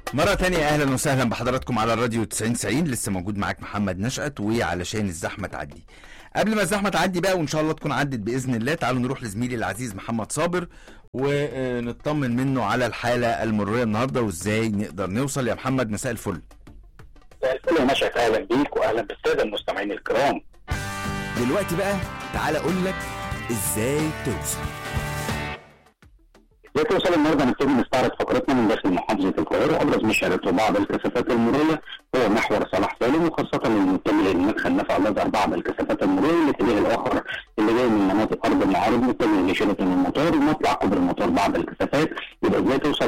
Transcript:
مرة تانية أهلا وسهلا بحضراتكم على الراديو 90 90 لسه موجود معاك محمد نشأت وعلشان الزحمة تعدي قبل ما الزحمة تعدي بقى وإن شاء الله تكون عدت بإذن الله تعالوا نروح لزميلي العزيز محمد صابر ونطمن منه على الحالة المرورية النهاردة وإزاي نقدر نوصل يا محمد مساء الفل الفل يا نشأت اهلا بيك واهلا بالساده المستمعين الكرام دلوقتي بقى تعال أقول لك إزاي توصل ازاي توصل النهارده نبتدي نستعرض فقرتنا من داخل محافظه القاهره ابرز ما شهدته بعض الكثافات المروريه هو محور صلاح سالم وخاصه المتجه للمدخل نفع نظر بعض الكثافات المروريه الاتجاه الاخر اللي جاي من مناطق ارض المعارض متجه لشركه المطار ومطلع كوبري المطار بعض الكثافات يبقى ازاي توصل